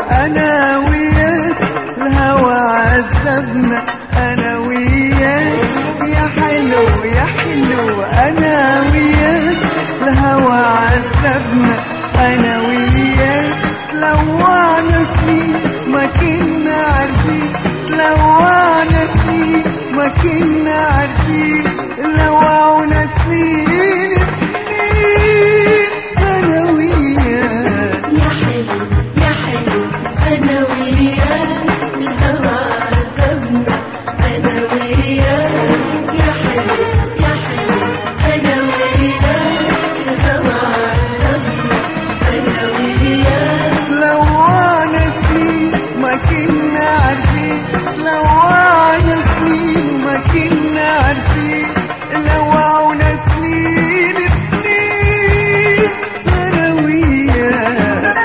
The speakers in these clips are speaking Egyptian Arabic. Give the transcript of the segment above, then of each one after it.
انا وياك الهوى عذبنا انا وياك يا حلو يا حلو انا وياك الهوى عذبنا انا وياك لوعنا سنين ما كنا عارفين لوعنا سنين ما كنا عارفين لوعنا سنين سنين انا وياك يا حلو يا حلو أنا وياك الهوى عذبنا أنا وياك يا حلو يا حلو أنا وياك الهوى عذبنا أنا وياك لوعنا سنين ما كنا عارفين لوعنا سنين ما كنا عارفين لوعنا سنين سنين انا وياك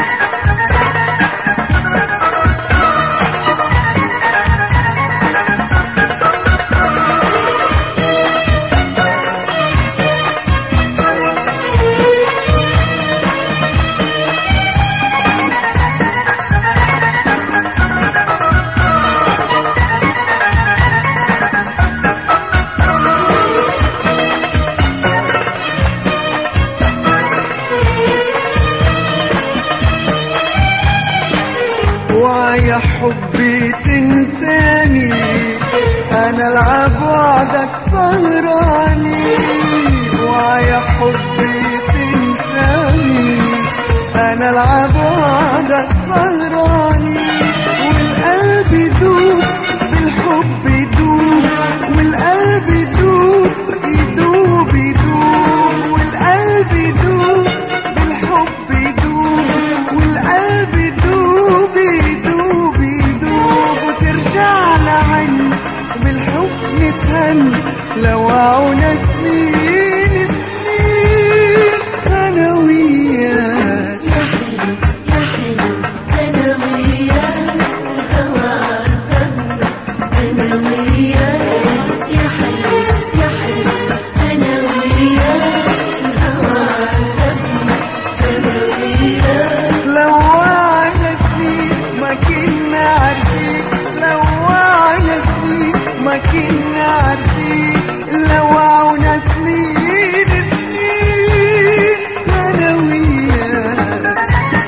ويا حبي تنساني انا العب وعدك سهراني ويا حبي تنساني انا العب وعدك سهراني والقلب يدوب بالحب يدوب والقلب يدوب يدوب يدوب والقلب يدوب بالحب يدوب والقلب يدوب يدوب يدوب وترجع لعني بالحب نتهنى لوعونا سنين سنين انا وياك يا حلو يا حلو أنا وياك الهوى عذبنا أنا وياك يا حلو يا حلو أنا وياك الهوى عذبنا أنا وياك لوعنا سنين ما كنا عارفين لوعنا سنين ما كنا عارفين لوعنا سنين سنين انا وياك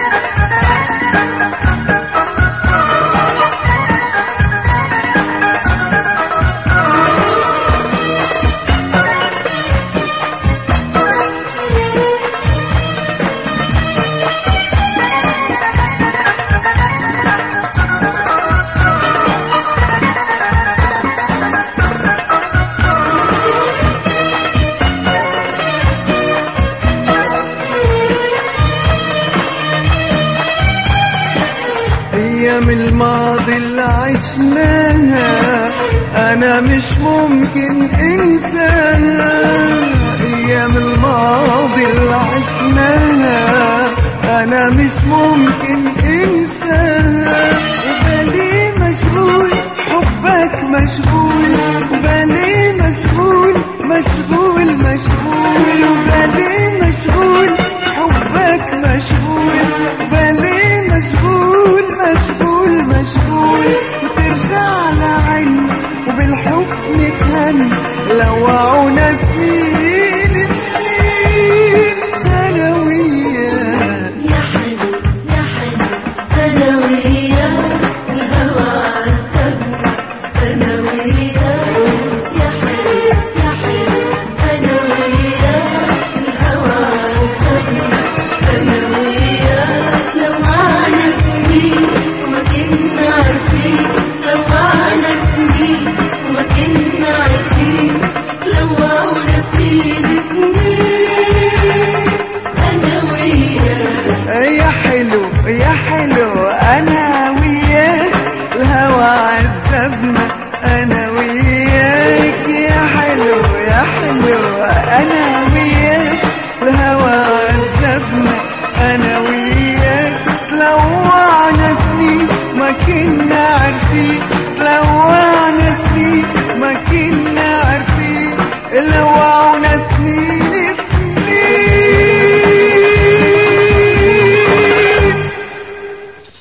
ايام الماضي اللي عشناها انا مش ممكن انساها ايام الماضي اللي عشناها انا مش ممكن انساها وبالي مشغول حبك مشغول بالي مشغول مشغول مشغول وبالي مشغول حبك مشغول بالي مشغول مشغول مشغول وترجع لعني وبالحب نتهنى لوعونا سنين سنين انا وياك يا حلو يا حلو أنا وياك الهوى عذبنا أنا وياك يا حلو يا حلو أنا وياك الهوى عذبنا أنا وياك لوعنا سنين وما كنا عارفين لوعنا سنين وما كنا عارفين لوعنا سنين سنين أنا وياك يا حلو يا حلو انا وياك الهوى عذبنا انا وياك يا حلو يا حلو